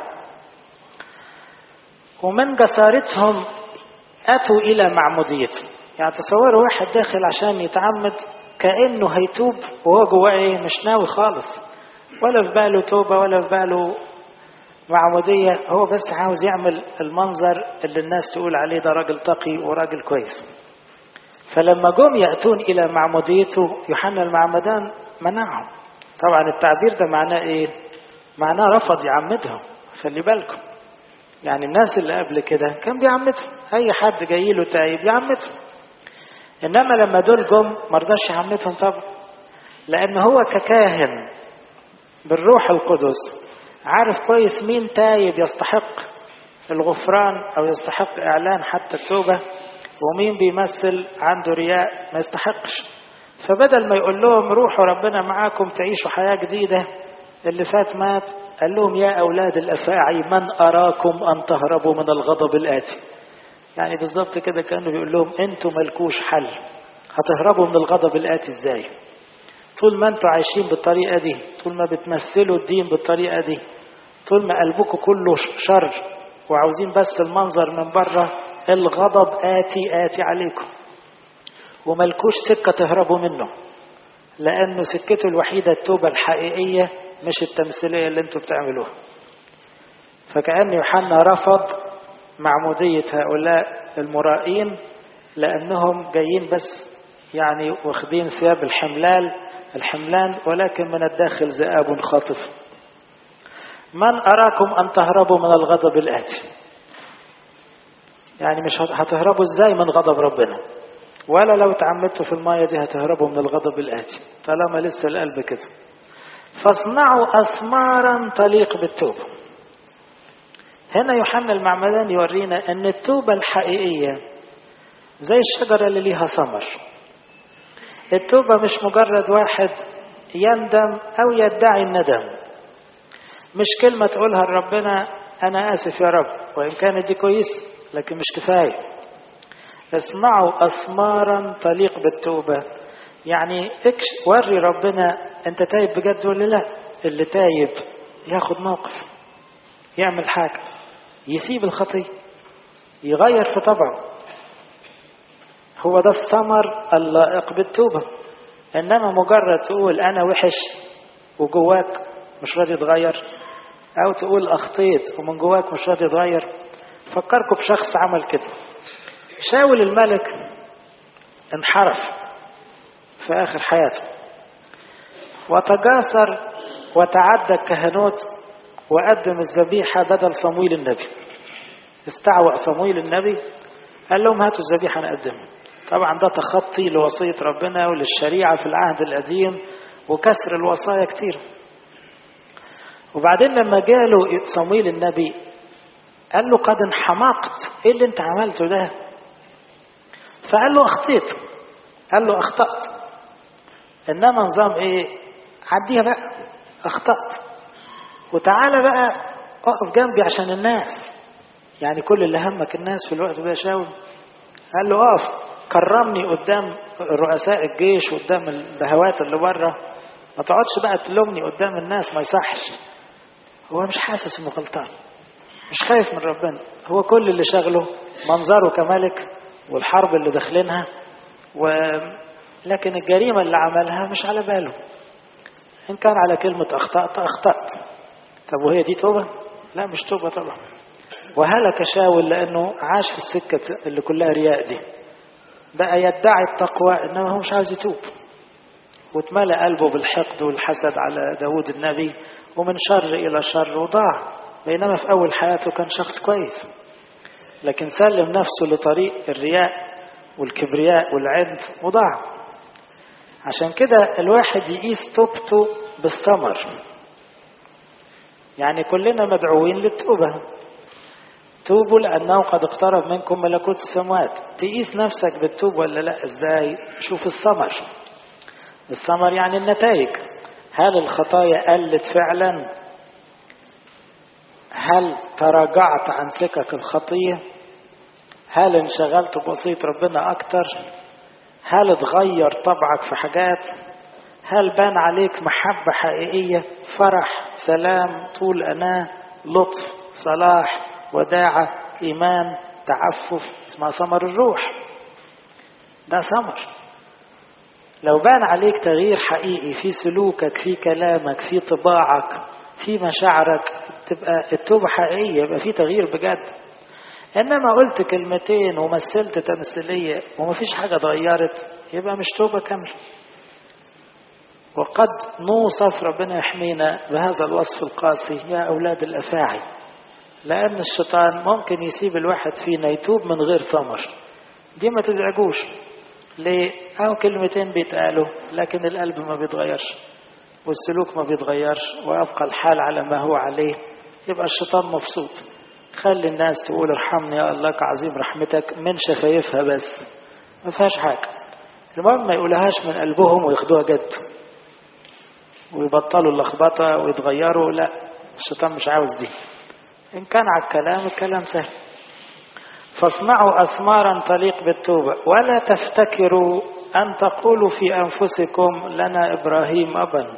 ومن جسارتهم أتوا إلى معموديته يعني تصوروا واحد داخل عشان يتعمد كأنه هيتوب وهو جواه إيه مش ناوي خالص ولا في باله توبة ولا في باله معمودية هو بس عاوز يعمل المنظر اللي الناس تقول عليه ده راجل تقي وراجل كويس فلما جم يأتون إلى معموديته يوحنا المعمدان منعهم طبعا التعبير ده معناه إيه معناه رفض يعمدهم خلي بالكم يعني الناس اللي قبل كده كان بيعمدهم أي حد جاي له تايب يعمدهم إنما لما دول جم مرضاش يعمدهم طبعا لأن هو ككاهن بالروح القدس عارف كويس مين تايب يستحق الغفران أو يستحق إعلان حتى التوبة ومين بيمثل عنده رياء ما يستحقش فبدل ما يقول لهم روحوا ربنا معاكم تعيشوا حياة جديدة اللي فات مات قال لهم يا أولاد الأفاعي من أراكم أن تهربوا من الغضب الآتي يعني بالظبط كده كانوا بيقول لهم انتوا ملكوش حل هتهربوا من الغضب الآتي ازاي طول ما انتوا عايشين بالطريقة دي طول ما بتمثلوا الدين بالطريقة دي طول ما قلبكم كله شر وعاوزين بس المنظر من بره الغضب آتي آتي عليكم وملكوش سكة تهربوا منه لأنه سكته الوحيدة التوبة الحقيقية مش التمثيلية اللي انتوا بتعملوها فكأن يوحنا رفض معمودية هؤلاء المرائين لأنهم جايين بس يعني واخدين ثياب الحملال الحملان ولكن من الداخل ذئاب خاطف من أراكم أن تهربوا من الغضب الآتي يعني مش هتهربوا ازاي من غضب ربنا ولا لو تعمدتوا في المية دي هتهربوا من الغضب الآتي طالما لسه القلب كده فاصنعوا أثمارا تليق بالتوبة هنا يوحنا المعمدان يورينا أن التوبة الحقيقية زي الشجرة اللي ليها ثمر التوبة مش مجرد واحد يندم أو يدعي الندم مش كلمة تقولها لربنا أنا آسف يا رب وإن كانت دي كويس لكن مش كفاية اصنعوا أثمارا تليق بالتوبة يعني اكش وري ربنا أنت تايب بجد ولا لا اللي تايب ياخد موقف يعمل حاجة يسيب الخطية يغير في طبعه هو ده الثمر اللائق بالتوبة إنما مجرد تقول أنا وحش وجواك مش راضي تغير أو تقول أخطيت ومن جواك مش راضي تغير فكركم بشخص عمل كده شاول الملك انحرف في آخر حياته وتجاسر وتعدى الكهنوت وقدم الذبيحة بدل صمويل النبي استعوأ صمويل النبي قال لهم هاتوا الذبيحة نقدمها طبعا ده تخطي لوصية ربنا وللشريعة في العهد القديم وكسر الوصايا كتير وبعدين لما جاله صمويل النبي قال له قد انحمقت ايه اللي انت عملته ده فقال له اخطيت قال له اخطأت انما نظام ايه عديها بقى اخطأت وتعالى بقى اقف جنبي عشان الناس يعني كل اللي همك الناس في الوقت ده شاول قال له اقف كرمني قدام رؤساء الجيش وقدام البهوات اللي بره ما تقعدش بقى تلومني قدام الناس ما يصحش هو مش حاسس انه غلطان مش خايف من ربنا هو كل اللي شغله منظره كملك والحرب اللي داخلينها و... لكن الجريمة اللي عملها مش على باله إن كان على كلمة أخطأت أخطأت طب وهي دي توبة؟ لا مش توبة طبعا وهلك شاول لأنه عاش في السكة اللي كلها رياء دي بقى يدعي التقوى إنما هو مش عايز يتوب واتملى قلبه بالحقد والحسد على داود النبي ومن شر إلى شر وضاع بينما في أول حياته كان شخص كويس لكن سلم نفسه لطريق الرياء والكبرياء والعند وضاع عشان كده الواحد يقيس توبته بالثمر يعني كلنا مدعوين للتوبة توبوا لأنه قد اقترب منكم ملكوت السماوات تقيس نفسك بالتوب ولا لا ازاي شوف الثمر الثمر يعني النتائج هل الخطايا قلت فعلا هل تراجعت عن سكك الخطية هل انشغلت بوصية ربنا أكتر هل اتغير طبعك في حاجات هل بان عليك محبة حقيقية فرح سلام طول أناة لطف صلاح وداعة إيمان تعفف اسمها ثمر الروح ده ثمر لو بان عليك تغيير حقيقي في سلوكك في كلامك في طباعك في مشاعرك تبقى التوبة حقيقية يبقى في تغيير بجد إنما قلت كلمتين ومثلت تمثيلية ومفيش حاجة اتغيرت يبقى مش توبة كاملة وقد نوصف ربنا يحمينا بهذا الوصف القاسي يا أولاد الأفاعي لأن الشيطان ممكن يسيب الواحد فينا يتوب من غير ثمر دي ما تزعجوش ليه؟ أو كلمتين بيتقالوا لكن القلب ما بيتغيرش والسلوك ما بيتغيرش ويبقى الحال على ما هو عليه يبقى الشيطان مبسوط خلي الناس تقول ارحمني يا الله كعظيم رحمتك من شفايفها بس ما فيهاش حاجة المهم ما يقولهاش من قلبهم وياخدوها جد ويبطلوا اللخبطة ويتغيروا لا الشيطان مش عاوز دي إن كان على الكلام الكلام سهل فاصنعوا أثمارا تليق بالتوبة ولا تفتكروا أن تقولوا في أنفسكم لنا إبراهيم أبا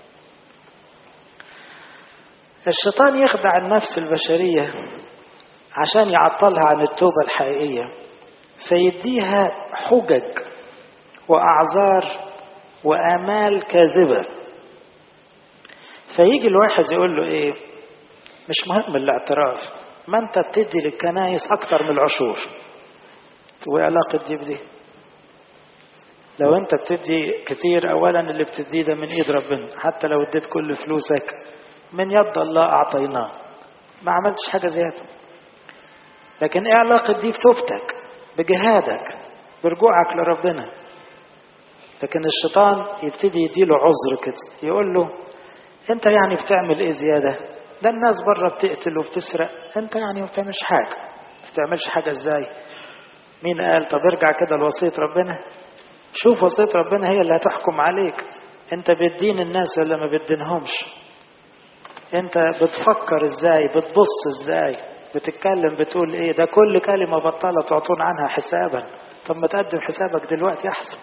الشيطان يخدع النفس البشرية عشان يعطلها عن التوبة الحقيقية فيديها حجج وأعذار وآمال كاذبة فيجي الواحد يقول له إيه مش مهم الاعتراف ما أنت بتدي للكنايس أكتر من العشور وعلاقة دي بدي لو أنت بتدي كتير أولا اللي بتديه ده من إيد ربنا حتى لو اديت كل فلوسك من يد الله أعطيناه ما عملتش حاجة زيادة لكن ايه علاقة دي بتوبتك بجهادك برجوعك لربنا لكن الشيطان يبتدي يديله عذر كده يقول له انت يعني بتعمل ايه زيادة ده الناس بره بتقتل وبتسرق انت يعني ما بتعملش حاجة ما بتعملش حاجة ازاي مين قال طب ارجع كده لوصية ربنا شوف وصية ربنا هي اللي هتحكم عليك انت بتدين الناس ولا ما بتدينهمش انت بتفكر ازاي بتبص ازاي بتتكلم بتقول ايه ده كل كلمة بطالة تعطون عنها حسابا طب ما تقدم حسابك دلوقتي احسن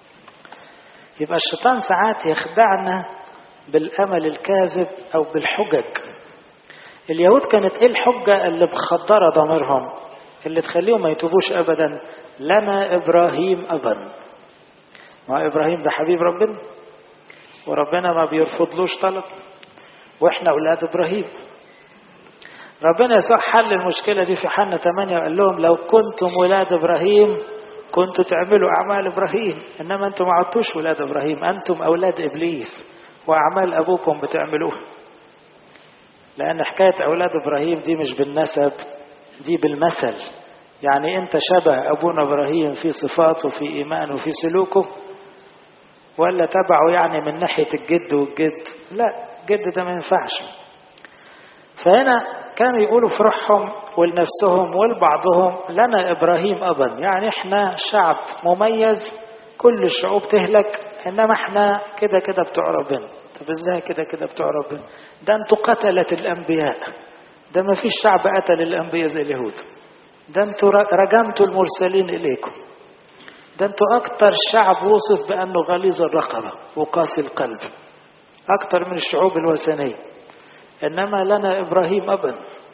يبقى الشيطان ساعات يخدعنا بالامل الكاذب او بالحجج اليهود كانت ايه الحجة اللي مخدرة ضميرهم اللي تخليهم ما يتوبوش ابدا لنا ابراهيم ابا ما ابراهيم ده حبيب ربنا وربنا ما بيرفضلوش طلب واحنا اولاد ابراهيم ربنا يسوع حل المشكله دي في حنا 8 وقال لهم لو كنتم ولاد ابراهيم كنتوا تعملوا اعمال ابراهيم انما انتم ما عدتوش ولاد ابراهيم انتم اولاد ابليس واعمال ابوكم بتعملوها لان حكايه اولاد ابراهيم دي مش بالنسب دي بالمثل يعني انت شبه ابونا ابراهيم في صفاته في ايمانه في سلوكه ولا تبعه يعني من ناحيه الجد والجد لا الجد ده ما ينفعش فهنا كانوا يقولوا في روحهم ولنفسهم ولبعضهم لنا ابراهيم ابا يعني احنا شعب مميز كل الشعوب تهلك انما احنا كده كده بتوع ربنا طب ازاي كده كده بتوع ربنا ده انتوا قتلة الانبياء ده ما فيش شعب قتل الانبياء زي اليهود ده انتوا رجمتوا المرسلين اليكم ده انتوا اكتر شعب وصف بانه غليظ الرقبة وقاسي القلب اكتر من الشعوب الوثنية انما لنا ابراهيم ابا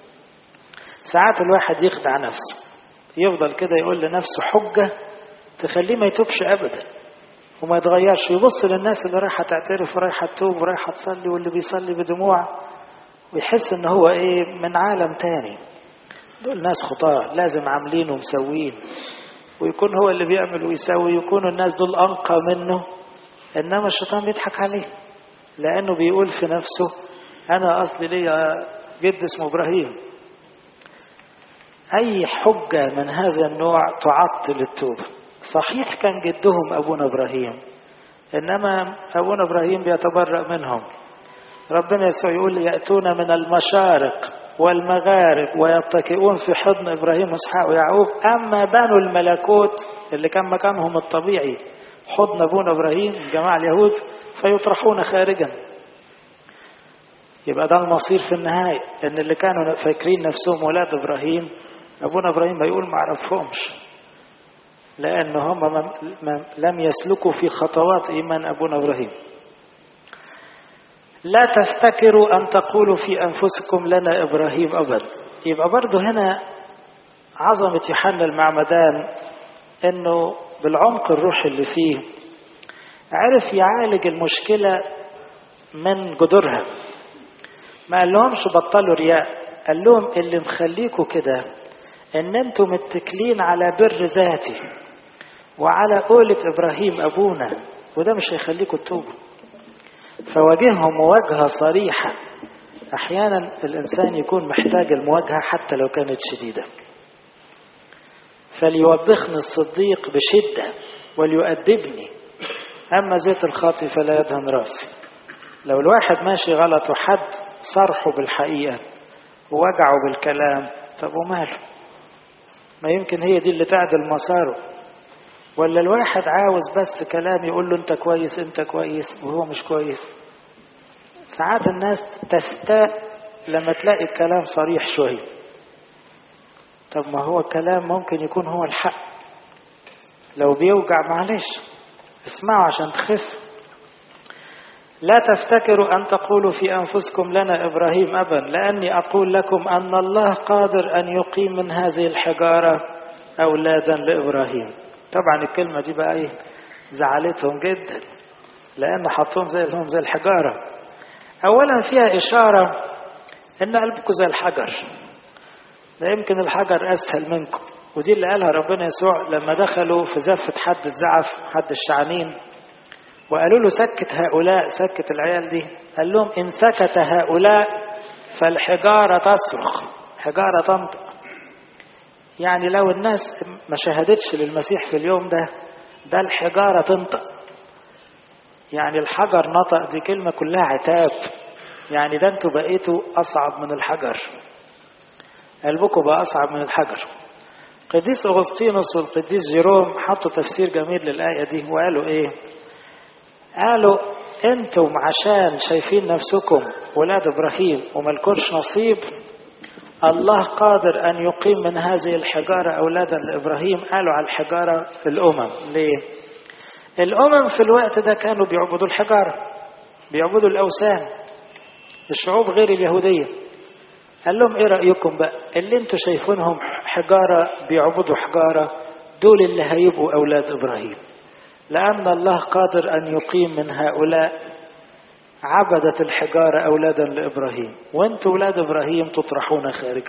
ساعات الواحد يخدع نفسه يفضل كده يقول لنفسه حجة تخليه ما يتوبش ابدا وما يتغيرش يبص للناس اللي رايحه تعترف ورايحه تتوب ورايحه تصلي واللي بيصلي بدموع ويحس ان هو ايه من عالم تاني دول ناس خطاة لازم عاملين ومسوين ويكون هو اللي بيعمل ويسوي يكونوا الناس دول انقى منه انما الشيطان بيضحك عليه لانه بيقول في نفسه انا اصلي ليا جد اسمه ابراهيم اي حجه من هذا النوع تعطل التوبه صحيح كان جدهم ابونا ابراهيم انما ابونا ابراهيم بيتبرأ منهم ربنا يسوع يقول ياتون من المشارق والمغارب ويتكئون في حضن ابراهيم واسحاق ويعقوب اما بنو الملكوت اللي كان مكانهم الطبيعي حضن ابونا ابراهيم الجماعه اليهود فيطرحون خارجا يبقى ده المصير في النهايه ان اللي كانوا فاكرين نفسهم ولاد ابراهيم ابونا ابراهيم هيقول ما اعرفهمش لأن هم لم يسلكوا في خطوات إيمان أبونا إبراهيم لا تفتكروا أن تقولوا في أنفسكم لنا إبراهيم أبا يبقى برضه هنا عظمة يوحنا المعمدان أنه بالعمق الروحي اللي فيه عرف يعالج المشكلة من جذورها ما قال لهمش بطلوا رياء قال لهم اللي مخليكوا كده ان انتم متكلين على بر ذاتي وعلى قولة ابراهيم ابونا وده مش هيخليكم تتوبوا فواجههم مواجهة صريحة احيانا الانسان يكون محتاج المواجهة حتى لو كانت شديدة فليوبخني الصديق بشدة وليؤدبني اما زيت الخاطي فلا يدهن راسي لو الواحد ماشي غلط وحد صرحه بالحقيقة ووجعه بالكلام طب وماله ما يمكن هي دي اللي تعدل مساره ولا الواحد عاوز بس كلام يقول له انت كويس انت كويس وهو مش كويس ساعات الناس تستاء لما تلاقي الكلام صريح شوية طب ما هو الكلام ممكن يكون هو الحق لو بيوجع معلش اسمعوا عشان تخف لا تفتكروا أن تقولوا في أنفسكم لنا إبراهيم أبا لأني أقول لكم أن الله قادر أن يقيم من هذه الحجارة أولادا لإبراهيم طبعا الكلمة دي بقى إيه زعلتهم جدا لأن حطهم زي لهم زي الحجارة أولا فيها إشارة إن قلبكم زي الحجر لا يمكن الحجر أسهل منكم ودي اللي قالها ربنا يسوع لما دخلوا في زفة حد الزعف حد الشعنين وقالوا له سكت هؤلاء سكت العيال دي قال لهم إن سكت هؤلاء فالحجارة تصرخ حجارة تنطق يعني لو الناس ما شهدتش للمسيح في اليوم ده ده الحجارة تنطق يعني الحجر نطق دي كلمة كلها عتاب يعني ده انتوا بقيتوا أصعب من الحجر قلبكم بقى أصعب من الحجر قديس أغسطينوس والقديس جيروم حطوا تفسير جميل للآية دي وقالوا إيه قالوا أنتم عشان شايفين نفسكم ولاد إبراهيم وملكونش نصيب الله قادر أن يقيم من هذه الحجارة أولادا لإبراهيم قالوا على الحجارة الأمم ليه الأمم في الوقت ده كانوا بيعبدوا الحجارة بيعبدوا الأوثان الشعوب غير اليهودية قال لهم ايه رأيكم بقى اللي انتوا شايفينهم حجارة بيعبدوا حجارة دول اللي هيبقوا أولاد إبراهيم لأن الله قادر أن يقيم من هؤلاء عبدت الحجارة أولادا لإبراهيم وانتوا أولاد إبراهيم تطرحون خارجا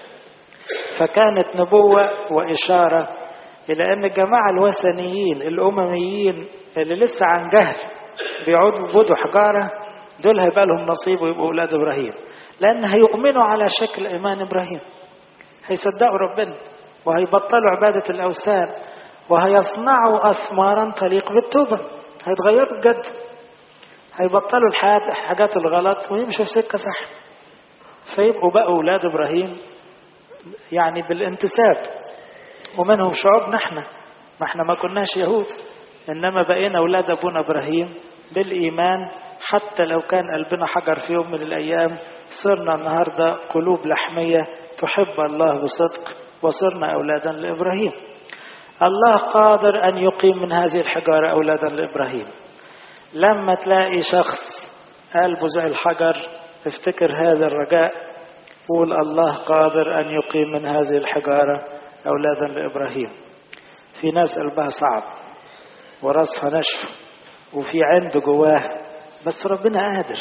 فكانت نبوة وإشارة إلى أن الجماعة الوثنيين الأمميين اللي لسه عن جهل بيعبدوا حجارة دول هيبقى لهم نصيب ويبقوا أولاد إبراهيم لأن هيؤمنوا على شكل إيمان إبراهيم هيصدقوا ربنا وهيبطلوا عبادة الأوثان وهيصنعوا أثمارا تليق بالتوبة هيتغيروا بجد هيبطلوا الحياة حاجات الغلط ويمشوا في سكة صح فيبقوا بقى أولاد إبراهيم يعني بالانتساب ومنهم شعوبنا احنا ما احنا ما كناش يهود إنما بقينا أولاد أبونا إبراهيم بالإيمان حتى لو كان قلبنا حجر في يوم من الأيام صرنا النهاردة قلوب لحمية تحب الله بصدق وصرنا أولادا لإبراهيم الله قادر أن يقيم من هذه الحجارة أولادا لإبراهيم لما تلاقي شخص قلبه زي الحجر افتكر هذا الرجاء قول الله قادر أن يقيم من هذه الحجارة أولادا لإبراهيم في ناس قلبها صعب وراسها نشف وفي عنده جواه بس ربنا قادر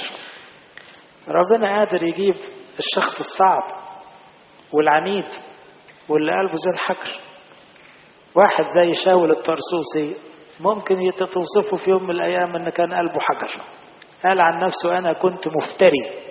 ربنا قادر يجيب الشخص الصعب والعنيد واللي قلبه زي الحجر واحد زي شاول الطرسوسي ممكن توصفه في يوم من الأيام أن كان قلبه حجر قال عن نفسه أنا كنت مفتري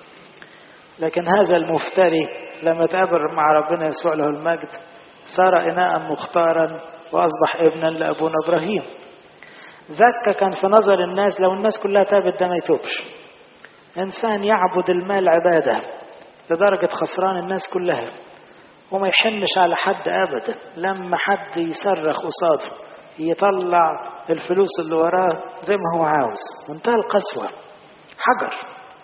لكن هذا المفتري لما تقابل مع ربنا يسوع له المجد صار إناء مختارا وأصبح ابنا لأبونا إبراهيم زكا كان في نظر الناس لو الناس كلها تابت ده ما يتوبش إنسان يعبد المال عبادة لدرجة خسران الناس كلها وما يحنش على حد أبدا لما حد يصرخ قصاده يطلع الفلوس اللي وراه زي ما هو عاوز منتهى القسوة حجر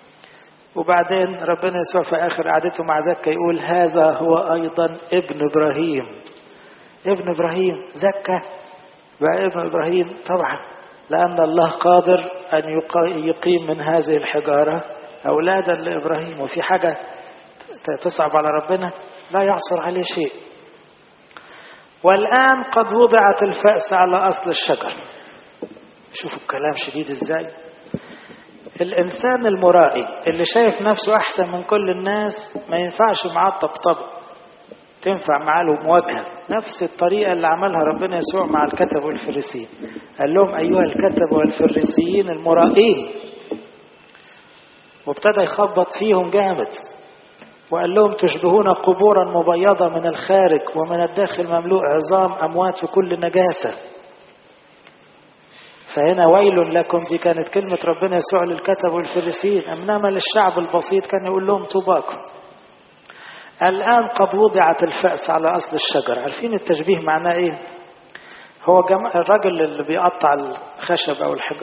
وبعدين ربنا يسوع في آخر قعدته مع زكا يقول هذا هو أيضا ابن إبراهيم ابن إبراهيم زكا بقى ابن إبراهيم طبعا لأن الله قادر أن يقيم من هذه الحجارة أولادا لإبراهيم وفي حاجة تصعب على ربنا لا يعصر عليه شيء والآن قد وضعت الفأس على أصل الشجر شوفوا الكلام شديد إزاي الإنسان المرائي اللي شايف نفسه أحسن من كل الناس ما ينفعش معاه الطبطبة تنفع معاه له مواجهة نفس الطريقة اللي عملها ربنا يسوع مع الكتب والفريسيين قال لهم أيها الكتب والفريسيين المرائين وابتدى يخبط فيهم جامد وقال لهم تشبهون قبورا مبيضة من الخارج ومن الداخل مملوء عظام أموات وكل نجاسة فهنا ويل لكم دي كانت كلمة ربنا يسوع للكتب والفريسيين إنما للشعب البسيط كان يقول لهم طوباكم الآن قد وضعت الفأس على أصل الشجر عارفين التشبيه معناه إيه هو جم... الراجل اللي بيقطع الخشب أو الحج...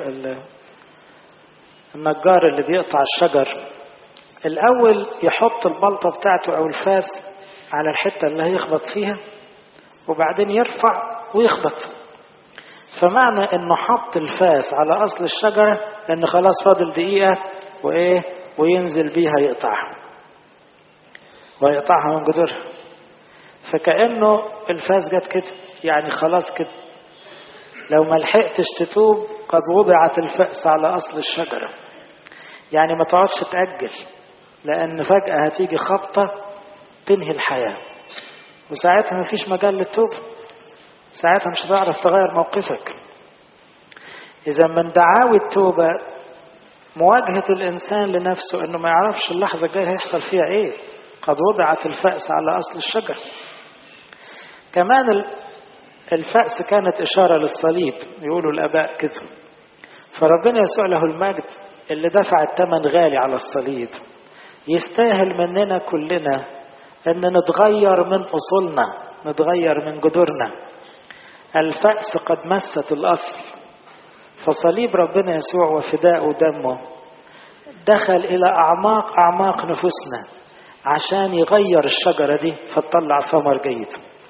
النجار اللي بيقطع الشجر الأول يحط البلطة بتاعته أو الفاس على الحتة اللي هيخبط فيها وبعدين يرفع ويخبط فمعنى انه حط الفاس على اصل الشجرة ان خلاص فاضل دقيقة وايه وينزل بيها يقطعها ويقطعها من جذورها فكأنه الفاس جت كده يعني خلاص كده لو ما لحقتش تتوب قد وضعت الفأس على أصل الشجرة يعني ما تقعدش تأجل لأن فجأة هتيجي خبطة تنهي الحياة وساعتها مفيش مجال للتوبة ساعتها مش هتعرف تغير موقفك إذا من دعاوي التوبة مواجهة الإنسان لنفسه إنه ما يعرفش اللحظة الجاية هيحصل فيها إيه قد وضعت الفأس على أصل الشجر كمان الفأس كانت إشارة للصليب يقولوا الآباء كده فربنا يسوع له المجد اللي دفع الثمن غالي على الصليب يستاهل مننا كلنا ان نتغير من اصولنا نتغير من جذورنا الفأس قد مست الأصل فصليب ربنا يسوع وفداء دمه دخل إلى أعماق أعماق نفوسنا عشان يغير الشجرة دي فتطلع ثمر جيد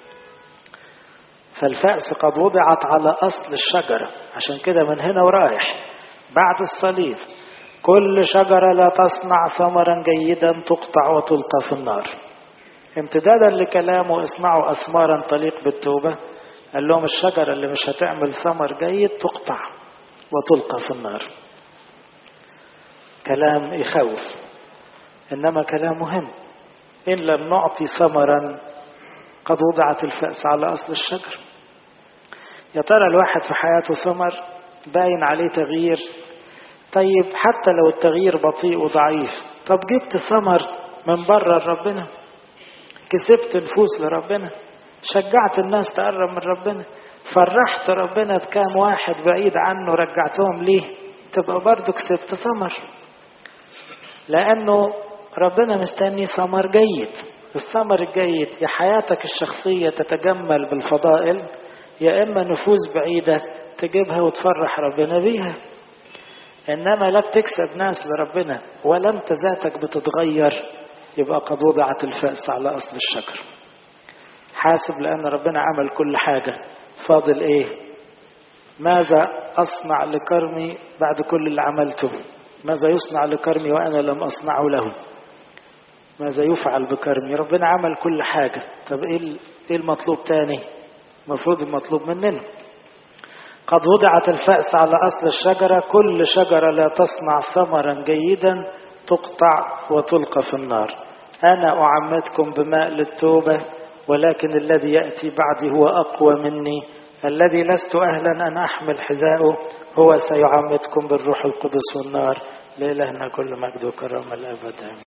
فالفأس قد وضعت على أصل الشجرة عشان كده من هنا ورايح بعد الصليب كل شجرة لا تصنع ثمرا جيدا تقطع وتلقى في النار امتدادا لكلامه اصنعوا أثمارا تليق بالتوبة قال لهم الشجرة اللي مش هتعمل ثمر جيد تقطع وتلقى في النار كلام يخوف إنما كلام مهم إن لم نعطي ثمرا قد وضعت الفأس على أصل الشجر يا ترى الواحد في حياته ثمر باين عليه تغيير طيب حتى لو التغيير بطيء وضعيف طب جبت ثمر من بره لربنا كسبت نفوس لربنا شجعت الناس تقرب من ربنا فرحت ربنا بكام واحد بعيد عنه رجعتهم ليه تبقى برضه كسبت ثمر لأنه ربنا مستني ثمر جيد الثمر الجيد يا حياتك الشخصية تتجمل بالفضائل يا إما نفوس بعيدة تجيبها وتفرح ربنا بيها إنما لا بتكسب ناس لربنا ولا أنت ذاتك بتتغير يبقى قد وضعت الفأس على أصل الشجر حاسب لأن ربنا عمل كل حاجة فاضل إيه ماذا أصنع لكرمي بعد كل اللي عملته ماذا يصنع لكرمي وأنا لم أصنعه له ماذا يفعل بكرمي ربنا عمل كل حاجة طب إيه إيه المطلوب تاني المفروض المطلوب مننا قد وضعت الفأس على أصل الشجرة كل شجرة لا تصنع ثمرا جيدا تقطع وتلقى في النار أنا أعمدكم بماء للتوبة ولكن الذي يأتي بعدي هو أقوى مني الذي لست أهلا أن أحمل حذاءه هو سيعمدكم بالروح القدس والنار لإلهنا كل مجد وكرم الأبد